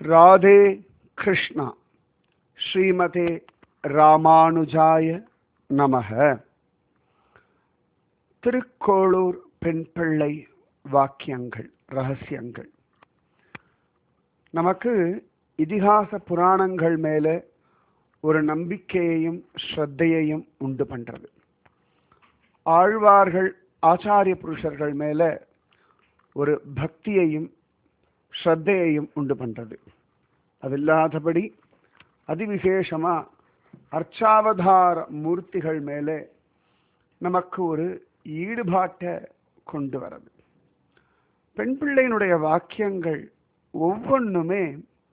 ராதே கிருஷ்ணா ஸ்ரீமதே ராமானுஜாய நமக திருக்கோளூர் பெண் பிள்ளை வாக்கியங்கள் ரகசியங்கள் நமக்கு இதிகாச புராணங்கள் மேலே ஒரு நம்பிக்கையையும் ஸ்ரத்தையையும் உண்டு பண்றது ஆழ்வார்கள் ஆச்சாரிய புருஷர்கள் மேல ஒரு பக்தியையும் ஸ்ரத்தையையும் உண்டு பண்றது அது இல்லாதபடி அதிவிசேஷமா அர்ச்சாவதார மூர்த்திகள் மேலே நமக்கு ஒரு ஈடுபாட்டை கொண்டு வரது பெண் பிள்ளையினுடைய வாக்கியங்கள் ஒவ்வொன்றுமே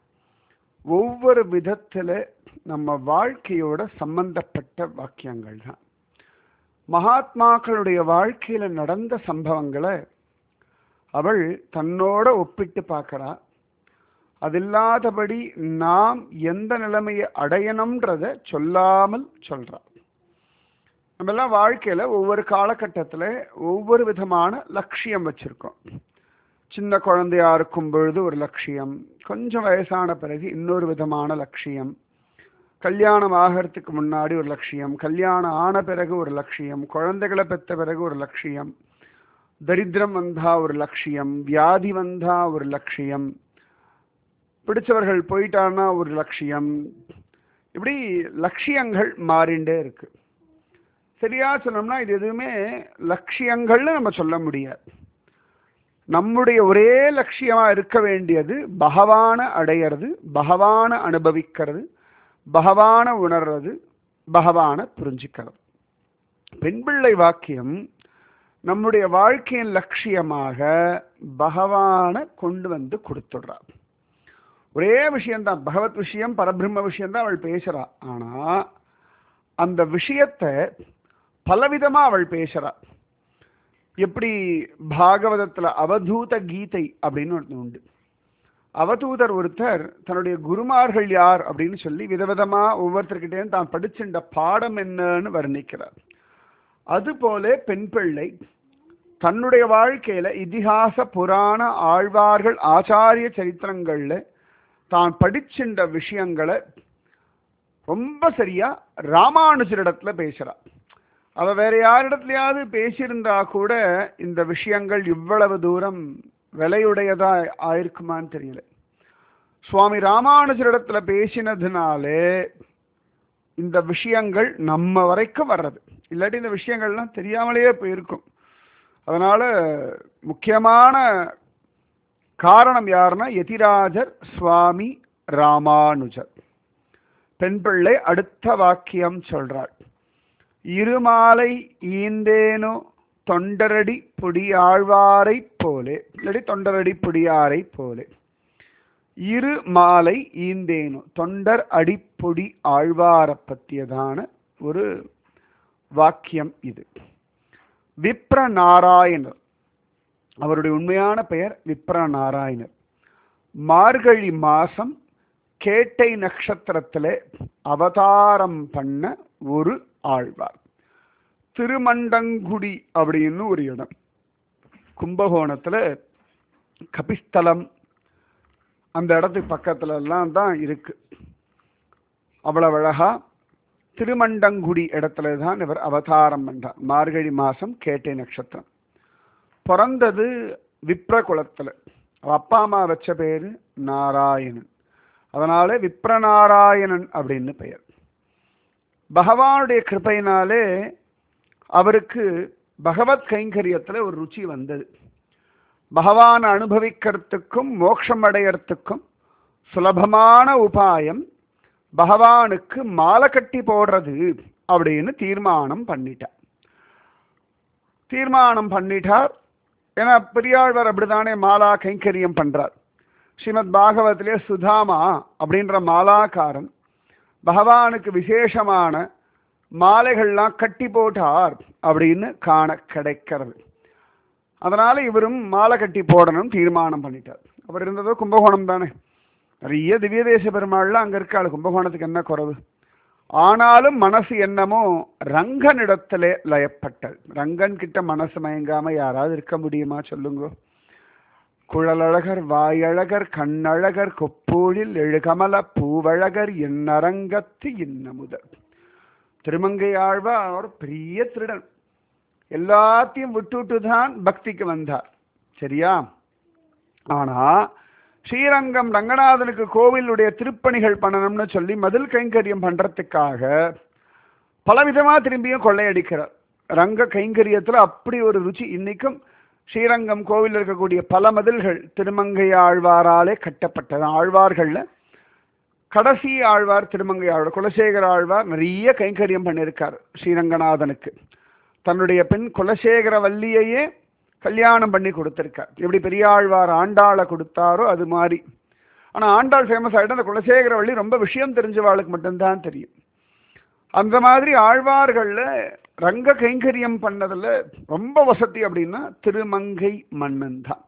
ஒவ்வொரு விதத்தில் நம்ம வாழ்க்கையோட சம்பந்தப்பட்ட வாக்கியங்கள் தான் மகாத்மாக்களுடைய வாழ்க்கையில நடந்த சம்பவங்களை அவள் தன்னோட ஒப்பிட்டு பார்க்கறா அதில்லாதபடி நாம் எந்த நிலைமையை அடையணும்ன்றத சொல்லாமல் சொல்றா நம்ம எல்லாம் வாழ்க்கையில ஒவ்வொரு காலகட்டத்தில் ஒவ்வொரு விதமான லட்சியம் வச்சிருக்கோம் சின்ன குழந்தையா இருக்கும் பொழுது ஒரு லட்சியம் கொஞ்சம் வயசான பிறகு இன்னொரு விதமான லட்சியம் கல்யாணம் ஆகிறதுக்கு முன்னாடி ஒரு லட்சியம் கல்யாணம் ஆன பிறகு ஒரு லட்சியம் குழந்தைகளை பெற்ற பிறகு ஒரு லட்சியம் தரித்திரம் வந்தா ஒரு லட்சியம் வியாதி வந்தா ஒரு லட்சியம் பிடிச்சவர்கள் போயிட்டான்னா ஒரு லட்சியம் இப்படி லட்சியங்கள் மாறிண்டே இருக்கு சரியா சொன்னோம்னா இது எதுவுமே லட்சியங்கள்னு நம்ம சொல்ல முடியாது நம்முடைய ஒரே லட்சியமா இருக்க வேண்டியது பகவான அடையிறது பகவான அனுபவிக்கிறது பகவான உணர்றது பகவான புரிஞ்சுக்கிறது பெண் பிள்ளை வாக்கியம் நம்முடைய வாழ்க்கையின் லட்சியமாக பகவான கொண்டு வந்து கொடுத்துடுறார் ஒரே விஷயம்தான் பகவத் விஷயம் பரபிரம்ம விஷயம்தான் அவள் பேசுறா ஆனா அந்த விஷயத்தை பலவிதமா அவள் பேசுறா எப்படி பாகவதத்துல அவதூத கீதை அப்படின்னு ஒன்று உண்டு அவதூதர் ஒருத்தர் தன்னுடைய குருமார்கள் யார் அப்படின்னு சொல்லி விதவிதமா ஒவ்வொருத்தர்கிட்டே தான் படிச்சுட்ட பாடம் என்னன்னு வர்ணிக்கிறார் அதுபோல பெண் பிள்ளை தன்னுடைய வாழ்க்கையில இதிகாச புராண ஆழ்வார்கள் ஆச்சாரிய சரித்திரங்கள்ல தான் படிச்சுட்ட விஷயங்களை ரொம்ப சரியா ராமானுஜரிடத்துல பேசுறா அவ வேற யாரிடத்துலயாவது பேசியிருந்தா கூட இந்த விஷயங்கள் இவ்வளவு தூரம் விலையுடையதா ஆயிருக்குமான்னு தெரியல சுவாமி ராமானுஜரிடத்துல பேசினதுனாலே இந்த விஷயங்கள் நம்ம வரைக்கும் வர்றது இல்லாட்டி இந்த விஷயங்கள்லாம் தெரியாமலேயே போயிருக்கும் அதனால முக்கியமான காரணம் யாருன்னா யதிராஜர் சுவாமி ராமானுஜர் பெண் பிள்ளை அடுத்த வாக்கியம் சொல்றாள் இருமாலை ஈந்தேனோ தொண்டரடி பொடியாழ்வாரை போலே இல்லாட்டி தொண்டரடி பொடியாரை போலே இரு மாலை ஈந்தேனோ தொண்டர் அடிப்பொடி ஆழ்வார பற்றியதான ஒரு வாக்கியம் இது விப்ர நாராயணர் அவருடைய உண்மையான பெயர் விப்ர நாராயணர் மார்கழி மாசம் கேட்டை நட்சத்திரத்தில் அவதாரம் பண்ண ஒரு ஆழ்வார் திருமண்டங்குடி அப்படின்னு ஒரு இடம் கும்பகோணத்துல கபிஸ்தலம் அந்த இடத்துக்கு பக்கத்துல எல்லாம் தான் இருக்கு அவ்வளவு அழகா திருமண்டங்குடி இடத்துல தான் இவர் அவதாரம் பண்றார் மார்கழி மாசம் கேட்டை நட்சத்திரம் பிறந்தது விப்ர குலத்துல அவ அப்பா அம்மா வச்ச பேரு நாராயணன் அதனால விப்ரநாராயணன் அப்படின்னு பெயர் பகவானுடைய கிருப்பையினாலே அவருக்கு பகவத் கைங்கரியத்தில் ஒரு ருச்சி வந்தது பகவான் அனுபவிக்கிறதுக்கும் மோட்சம் அடையறதுக்கும் சுலபமான உபாயம் பகவானுக்கு மாலை கட்டி போடுறது அப்படின்னு தீர்மானம் பண்ணிட்டார் தீர்மானம் பண்ணிட்டார் ஏன்னா பெரியாழ்வார் அப்படித்தானே மாலா கைங்கரியம் பண்றார் ஸ்ரீமத் பாகவத்திலே சுதாமா அப்படின்ற மாலாக்காரன் பகவானுக்கு விசேஷமான மாலைகள்லாம் கட்டி போட்டார் அப்படின்னு காண கிடைக்கிறது அதனால இவரும் மாலை கட்டி போடணும் தீர்மானம் பண்ணிட்டார் அவர் இருந்ததோ கும்பகோணம் தானே நிறைய திவ்ய தேச பெருமாள்லாம் அங்க இருக்காள் கும்பகோணத்துக்கு என்ன குறவு ஆனாலும் மனசு என்னமோ ரங்கனிடத்திலே லயப்பட்டது ரங்கன் கிட்ட மனசு மயங்காம யாராவது இருக்க முடியுமா சொல்லுங்க குழலழகர் வாயழகர் கண்ணழகர் கொப்பூழில் எழுகமல பூவழகர் என்னரங்கத்து இன்னமுதர் திருமங்கை ஆழ்வார் பெரிய திருடன் எல்லாத்தையும் விட்டுட்டு தான் பக்திக்கு வந்தார் சரியா ஆனா ஸ்ரீரங்கம் ரங்கநாதனுக்கு கோவிலுடைய திருப்பணிகள் பண்ணணும்னு சொல்லி மதில் கைங்கரியம் பண்றதுக்காக பலவிதமா திரும்பியும் கொள்ளையடிக்கிறார் ரங்க கைங்கரியத்துல அப்படி ஒரு ருச்சி இன்னைக்கும் ஸ்ரீரங்கம் கோவில் இருக்கக்கூடிய பல மதில்கள் திருமங்கை ஆழ்வாராலே கட்டப்பட்டது ஆழ்வார்கள்ல கடைசி ஆழ்வார் திருமங்கை ஆழ்வார் குலசேகர ஆழ்வார் நிறைய கைங்கரியம் பண்ணியிருக்கார் ஸ்ரீரங்கநாதனுக்கு தன்னுடைய பெண் குலசேகர வள்ளியையே கல்யாணம் பண்ணி கொடுத்திருக்கார் எப்படி பெரியாழ்வார் ஆண்டாளை கொடுத்தாரோ அது மாதிரி ஆனா ஆண்டாள் ஃபேமஸ் ஆகிட்டு அந்த குலசேகர வள்ளி ரொம்ப விஷயம் தெரிஞ்சவாளுக்கு மட்டும்தான் தெரியும் அந்த மாதிரி ஆழ்வார்கள்ல ரங்க கைங்கரியம் பண்ணதுல ரொம்ப வசதி அப்படின்னா திருமங்கை மன்னன் தான்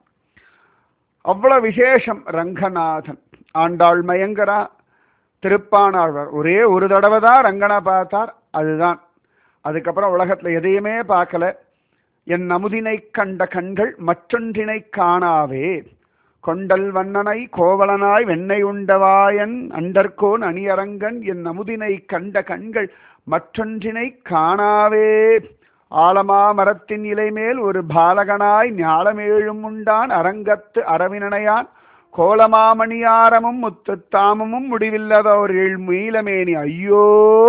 அவ்வளவு விசேஷம் ரங்கநாதன் ஆண்டாள் மயங்கரா திருப்பானாழ்வார் ஒரே ஒரு தடவை தான் ரங்கனை பார்த்தார் அதுதான் அதுக்கப்புறம் உலகத்துல எதையுமே பார்க்கல என் அமுதினை கண்ட கண்கள் மற்றொன்றினை காணாவே கொண்டல் வண்ணனை கோவலனாய் வெண்ணை உண்டவாயன் அண்டர்கோன் அணியரங்கன் என் அமுதினை கண்ட கண்கள் மற்றொன்றினை காணாவே ஆலமா மரத்தின் இலை மேல் ஒரு பாலகனாய் ஞாலமேழும் உண்டான் அரங்கத்து அரவினனையான் கோலமாமணியாரமும் முத்துத்தாமமும் முடிவில்லதோர் மீளமேனி ஐயோ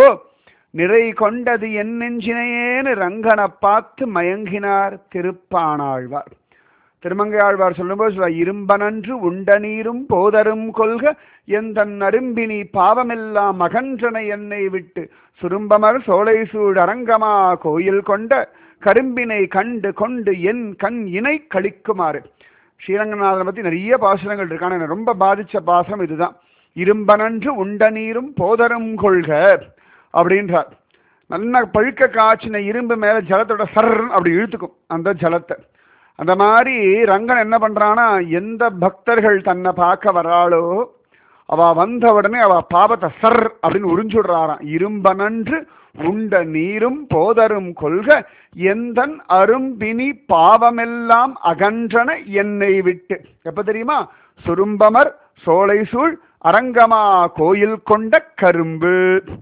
நிறை கொண்டது என் நெஞ்சினையேன்னு ரங்கனை பார்த்து மயங்கினார் திருப்பானாழ்வார் திருமங்கை ஆழ்வார் சொல்லும்போது சொல்ல இரும்பனன்று உண்ட நீரும் போதரும் கொள்க எந்தன் அரும்பினி பாவமெல்லாம் அகன்றன என்னை விட்டு சுரும்பமர் சோலை சூழ் அரங்கமா கோயில் கொண்ட கரும்பினை கண்டு கொண்டு என் கண் இணை கழிக்குமாறு ஸ்ரீரங்கநாதனை பத்தி நிறைய பாசனங்கள் இருக்கு ஆனா எனக்கு ரொம்ப பாதிச்ச பாசம் இதுதான் இரும்பனன்று உண்ட நீரும் போதரும் கொள்க அப்படின்றார் நல்லா பழுக்க காய்ச்சின இரும்பு மேல ஜலத்தோட சர் அப்படி இழுத்துக்கும் அந்த ஜலத்தை அந்த மாதிரி ரங்கன் என்ன பண்றானா எந்த பக்தர்கள் தன்னை பார்க்க வராளோ அவ வந்த உடனே அவ பாபத்தை சர் அப்படின்னு உறிஞ்சுடுறாராம் இரும்பனன்று உண்ட நீரும் போதரும் கொள்க எந்தன் அரும்பினி பாவமெல்லாம் அகன்றன என்னை விட்டு எப்ப தெரியுமா சுரும்பமர் சோலை சூழ் அரங்கமா கோயில் கொண்ட கரும்பு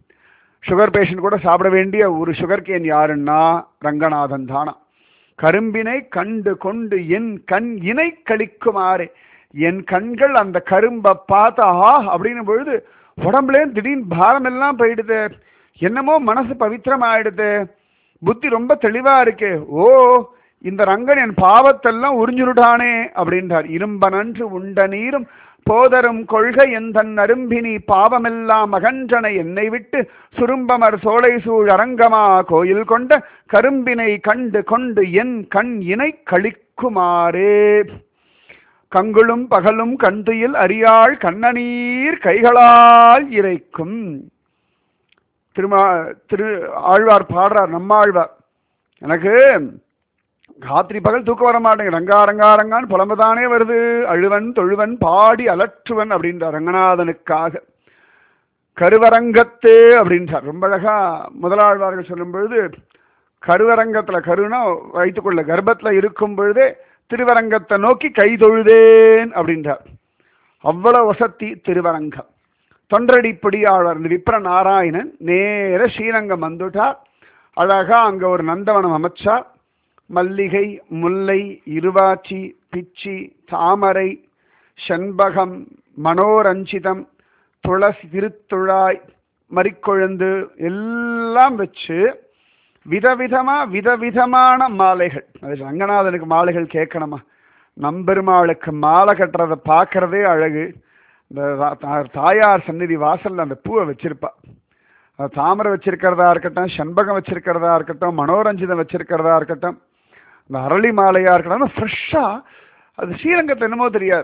சுகர் பேஷண்ட் கூட சாப்பிட வேண்டிய ஒரு சுகர் கேன் யாருன்னா ரங்கநாதன் தானா கரும்பினை கண்டு கொண்டு என் கண் இணை கழிக்குமாறு என் கண்கள் அந்த கரும்பை பார்த்தா அப்படின்னு பொழுது உடம்புல திடீர்னு பாரம் எல்லாம் போயிடுது என்னமோ மனசு பவித்திரம் ஆயிடுது புத்தி ரொம்ப தெளிவா இருக்கு ஓ இந்த ரங்கன் என் பாவத்தெல்லாம் உறிஞ்சுருடானே அப்படின்றார் இரும்ப நன்று உண்ட நீரும் போதரும் கொள்கை எந்தன் அரும்பினி பாவமெல்லாம் அகன்றன என்னை விட்டு சுரும்பமர் சோலை சூழ் அரங்கமா கோயில் கொண்ட கரும்பினை கண்டு கொண்டு என் கண் இணை கழிக்குமாறே கங்குளும் பகலும் கண்துயில் அறியாள் கண்ணநீர் கைகளால் இறைக்கும் திருமா திரு ஆழ்வார் பாடுறார் நம்மாழ்வார் எனக்கு ராத்திரி பகல் தூக்கம் வர மாட்டேங்க ரங்கா ரங்கா ரங்கான்னு புலம்புதானே வருது அழுவன் தொழுவன் பாடி அலற்றுவன் அப்படின்றார் ரங்கநாதனுக்காக கருவரங்கத்தே அப்படின்றார் ரொம்ப அழகா முதலாழ்வார்கள் சொல்லும் பொழுது கருவரங்கத்துல கருனா வைத்துக்கொள்ள கர்ப்பத்துல இருக்கும் பொழுதே திருவரங்கத்தை நோக்கி கை தொழுதேன் அப்படின்றார் அவ்வளவு வசதி திருவரங்கம் தொண்டரடிப்படி ஆழ்வார் இந்த விப்ர நாராயணன் நேர ஸ்ரீரங்கம் வந்துட்டார் அழகா அங்க ஒரு நந்தவனம் அமைச்சார் மல்லிகை முல்லை இருவாச்சி பிச்சி தாமரை செண்பகம் மனோரஞ்சிதம் துளசி திருத்துழாய் மறிக்கொழுந்து எல்லாம் வச்சு விதவிதமா விதவிதமான மாலைகள் அது ரங்கநாதனுக்கு மாலைகள் கேட்கணுமா நம்பெருமாளுக்கு மாலை கட்டுறதை பார்க்கறதே அழகு இந்த தா- தா- தாயார் சந்நிதி வாசல்ல அந்த பூவை வச்சிருப்பா அது தாமரை வச்சிருக்கிறதா இருக்கட்டும் செண்பகம் வச்சிருக்கிறதா இருக்கட்டும் மனோரஞ்சிதம் வச்சிருக்கிறதா இருக்கட்டும் இந்த அரளி மாலையா இருக்கட்டும் ஃப்ரெஷ்ஷா அது ஸ்ரீரங்கத்தில் என்னமோ தெரியாது